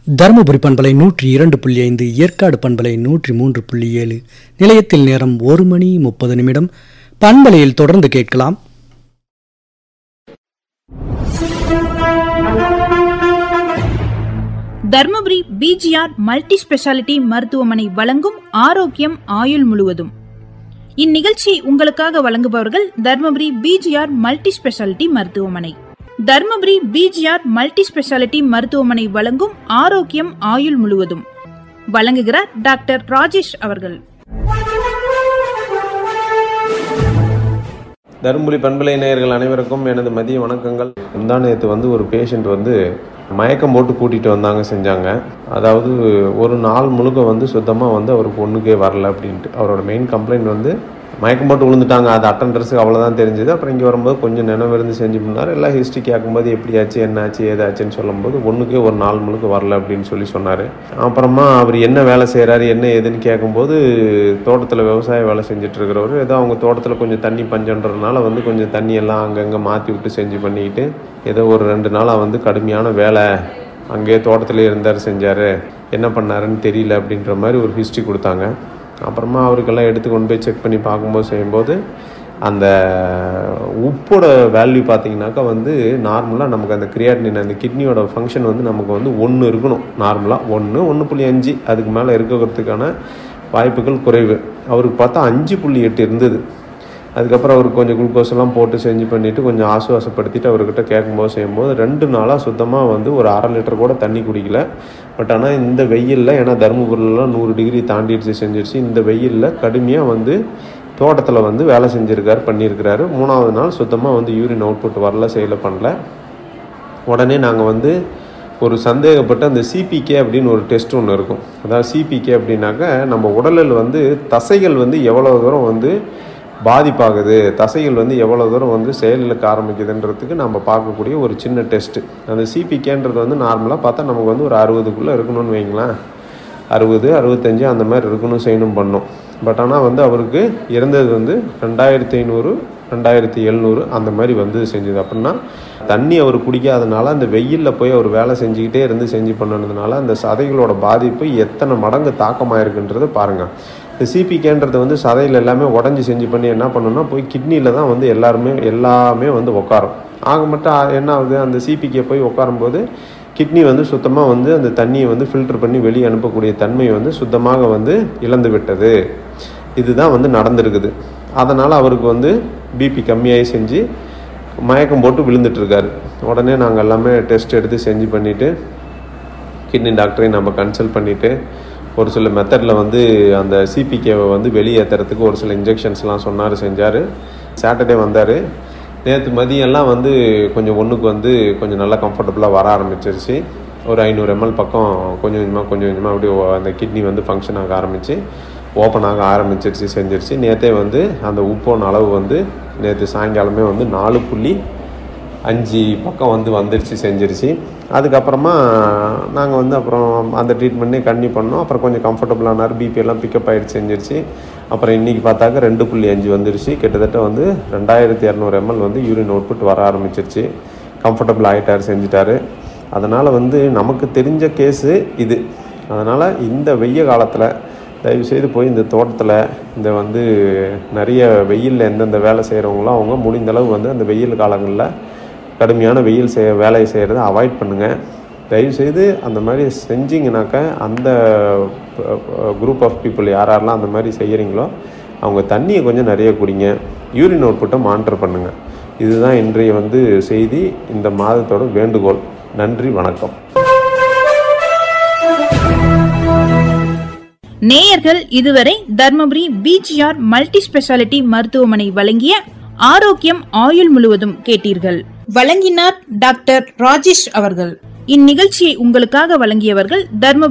தருமபுரி பண்பலை நூற்றி இரண்டு புள்ளி ஐந்து ஏற்காடு பண்பலை நூற்றி மூன்று புள்ளி ஏழு நிலையத்தில் நேரம் ஒரு மணி முப்பது நிமிடம் பண்பலையில் தொடர்ந்து கேட்கலாம் தர்மபுரி பிஜிஆர் மல்டி ஸ்பெஷாலிட்டி மருத்துவமனை வழங்கும் ஆரோக்கியம் ஆயுள் முழுவதும் இந்நிகழ்ச்சியை உங்களுக்காக வழங்குபவர்கள் தர்மபுரி பிஜிஆர் மல்டி ஸ்பெஷாலிட்டி மருத்துவமனை தர்மபுரி பிஜிஆர் மல்டி ஸ்பெஷாலிட்டி மருத்துவமனை வழங்கும் ஆரோக்கியம் ஆயுள் முழுவதும் வழங்குகிறார் டாக்டர் ராஜேஷ் அவர்கள் தருமபுரி பண்பலை நேயர்கள் அனைவருக்கும் எனது மதிய வணக்கங்கள் முந்தா நேற்று வந்து ஒரு பேஷண்ட் வந்து மயக்கம் போட்டு கூட்டிகிட்டு வந்தாங்க செஞ்சாங்க அதாவது ஒரு நாள் முழுக்க வந்து சுத்தமாக வந்து அவருக்கு ஒன்றுக்கே வரல அப்படின்ட்டு அவரோட மெயின் கம்ப்ளைண்ட் வந்து மயக்கம் போட்டு விழுந்துட்டாங்க அது அட்டண்டர்ஸுக்கு அவ்வளோதான் தெரிஞ்சது அப்புறம் இங்கே வரும்போது கொஞ்சம் நினைவிருந்து செஞ்சு பண்ணார் எல்லாம் ஹிஸ்ட்ரி கேட்கும்போது எப்படி ஆச்சு என்ன ஆச்சு ஏதாச்சுன்னு சொல்லும்போது ஒன்றுக்கே ஒரு நாள் முழுக்க வரல அப்படின்னு சொல்லி சொன்னார் அப்புறமா அவர் என்ன வேலை செய்கிறாரு என்ன ஏதுன்னு கேட்கும்போது தோட்டத்தில் விவசாய வேலை செஞ்சுட்டு இருக்கிறவர் ஏதோ அவங்க தோட்டத்தில் கொஞ்சம் தண்ணி பஞ்சன்றதுனால வந்து கொஞ்சம் தண்ணி எல்லாம் அங்கங்கே மாற்றி விட்டு செஞ்சு பண்ணிக்கிட்டு ஏதோ ஒரு ரெண்டு நாளாக வந்து கடுமையான வேலை அங்கேயே தோட்டத்திலே இருந்தார் செஞ்சார் என்ன பண்ணாருன்னு தெரியல அப்படின்ற மாதிரி ஒரு ஹிஸ்ட்ரி கொடுத்தாங்க அப்புறமா அவருக்கெல்லாம் எடுத்து கொண்டு போய் செக் பண்ணி பார்க்கும்போது செய்யும்போது அந்த உப்போட வேல்யூ பார்த்தீங்கன்னாக்கா வந்து நார்மலாக நமக்கு அந்த கிரியாட்டினின் அந்த கிட்னியோட ஃபங்க்ஷன் வந்து நமக்கு வந்து ஒன்று இருக்கணும் நார்மலாக ஒன்று ஒன்று புள்ளி அஞ்சு அதுக்கு மேலே இருக்கிறதுக்கான வாய்ப்புகள் குறைவு அவருக்கு பார்த்தா அஞ்சு புள்ளி எட்டு இருந்தது அதுக்கப்புறம் அவருக்கு கொஞ்சம் குளுக்கோஸ் எல்லாம் போட்டு செஞ்சு பண்ணிவிட்டு கொஞ்சம் ஆசுவாசப்படுத்திட்டு அவர்கிட்ட கேட்கும்போது செய்யும்போது ரெண்டு நாளாக சுத்தமாக வந்து ஒரு அரை லிட்டர் கூட தண்ணி குடிக்கல பட் ஆனால் இந்த வெயிலில் ஏன்னா தருமபுரிலாம் நூறு டிகிரி தாண்டிடுச்சு செஞ்சிருச்சு இந்த வெயிலில் கடுமையாக வந்து தோட்டத்தில் வந்து வேலை செஞ்சுருக்காரு பண்ணியிருக்கிறாரு மூணாவது நாள் சுத்தமாக வந்து யூரின் அவுட்புட் வரல செய்யலை பண்ணல உடனே நாங்கள் வந்து ஒரு சந்தேகப்பட்ட அந்த சிபிகே அப்படின்னு ஒரு டெஸ்ட் ஒன்று இருக்கும் அதாவது சிபிகே அப்படின்னாக்க நம்ம உடலில் வந்து தசைகள் வந்து எவ்வளோ தூரம் வந்து பாதிப்பாகுது தசைகள் வந்து எவ்வளோ தூரம் வந்து செயலிழக்க ஆரம்பிக்குதுன்றதுக்கு நம்ம பார்க்கக்கூடிய ஒரு சின்ன டெஸ்ட்டு அந்த சிபிகேன்றது வந்து நார்மலாக பார்த்தா நமக்கு வந்து ஒரு அறுபதுக்குள்ளே இருக்கணும்னு வைங்களேன் அறுபது அறுபத்தஞ்சு அந்த மாதிரி இருக்கணும் செய்யணும் பண்ணோம் பட் ஆனால் வந்து அவருக்கு இறந்தது வந்து ரெண்டாயிரத்தி ஐநூறு ரெண்டாயிரத்தி எழுநூறு அந்த மாதிரி வந்து செஞ்சது அப்படின்னா தண்ணி அவர் குடிக்காதனால அந்த வெயிலில் போய் அவர் வேலை செஞ்சுக்கிட்டே இருந்து செஞ்சு பண்ணதுனால அந்த சதைகளோட பாதிப்பு எத்தனை மடங்கு தாக்கமாயிருக்குன்றதை பாருங்கள் இந்த சிபிகேன்றது வந்து சதையில் எல்லாமே உடஞ்சி செஞ்சு பண்ணி என்ன பண்ணணும்னா போய் கிட்னியில் தான் வந்து எல்லாருமே எல்லாமே வந்து உட்காரும் ஆக மட்டும் என்ன ஆகுது அந்த சிபிகே போய் உட்காரும்போது கிட்னி வந்து சுத்தமாக வந்து அந்த தண்ணியை வந்து ஃபில்டர் பண்ணி வெளியே அனுப்பக்கூடிய தன்மை வந்து சுத்தமாக வந்து இழந்து விட்டது இதுதான் வந்து நடந்திருக்குது அதனால் அவருக்கு வந்து பிபி கம்மியாகி செஞ்சு மயக்கம் போட்டு விழுந்துட்டுருக்காரு உடனே நாங்கள் எல்லாமே டெஸ்ட் எடுத்து செஞ்சு பண்ணிவிட்டு கிட்னி டாக்டரையும் நம்ம கன்சல்ட் பண்ணிவிட்டு ஒரு சில மெத்தடில் வந்து அந்த சிபிகேவை வந்து வெளியேற்றுறதுக்கு ஒரு சில இன்ஜெக்ஷன்ஸ்லாம் சொன்னார் செஞ்சார் சாட்டர்டே வந்தார் நேற்று மதியம்லாம் வந்து கொஞ்சம் ஒன்றுக்கு வந்து கொஞ்சம் நல்லா கம்ஃபர்டபுளாக வர ஆரம்பிச்சிருச்சு ஒரு ஐநூறு எம்எல் பக்கம் கொஞ்சம் கொஞ்சமாக கொஞ்சம் கொஞ்சமாக அப்படியே அந்த கிட்னி வந்து ஃபங்க்ஷன் ஆக ஆரம்பித்து ஓப்பன் ஆக ஆரம்பிச்சிருச்சு செஞ்சிருச்சு நேற்றே வந்து அந்த உப்போன அளவு வந்து நேற்று சாயங்காலமே வந்து நாலு புள்ளி அஞ்சு பக்கம் வந்து வந்துருச்சு செஞ்சிருச்சு அதுக்கப்புறமா நாங்கள் வந்து அப்புறம் அந்த ட்ரீட்மெண்ட்டே கண்டினியூ பண்ணோம் அப்புறம் கொஞ்சம் கம்ஃபர்டபுளானார் பிபி எல்லாம் பிக்கப் ஆகிடுச்சு செஞ்சிருச்சு அப்புறம் இன்றைக்கி பார்த்தாக்க ரெண்டு புள்ளி அஞ்சு வந்துருச்சு கிட்டத்தட்ட வந்து ரெண்டாயிரத்தி இரநூறு எம்எல் வந்து யூரின் அவுட்புட் வர ஆரம்பிச்சிருச்சு கம்ஃபர்டபுள் ஆகிட்டார் செஞ்சுட்டார் அதனால் வந்து நமக்கு தெரிஞ்ச கேஸு இது அதனால் இந்த வெய்ய காலத்தில் தயவுசெய்து போய் இந்த தோட்டத்தில் இந்த வந்து நிறைய வெயிலில் எந்தெந்த வேலை செய்கிறவங்களோ அவங்க முடிந்தளவு வந்து அந்த வெயில் காலங்களில் கடுமையான வெயில் செய்ய வேலையை செய்கிறத அவாய்ட் பண்ணுங்கள் தயவுசெய்து அந்த மாதிரி செஞ்சிங்கனாக்கா அந்த குரூப் ஆஃப் பீப்புள் யார் யாரெல்லாம் அந்த மாதிரி செய்கிறீங்களோ அவங்க தண்ணியை கொஞ்சம் நிறைய குடிங்க யூரின் அவுட்புட்டை மானிட்டர் பண்ணுங்கள் இதுதான் இன்றைய வந்து செய்தி இந்த மாதத்தோட வேண்டுகோள் நன்றி வணக்கம் நேயர்கள் இதுவரை தர்மபுரி பிஜிஆர் மல்டி ஸ்பெஷாலிட்டி மருத்துவமனை வழங்கிய ஆரோக்கியம் ஆயுள் முழுவதும் கேட்டீர்கள் வழங்கினார் டாக்டர் ராஜேஷ் அவர்கள் இந்நிகழ்ச்சியை உங்களுக்காக வழங்கியவர்கள் தர்மபுரி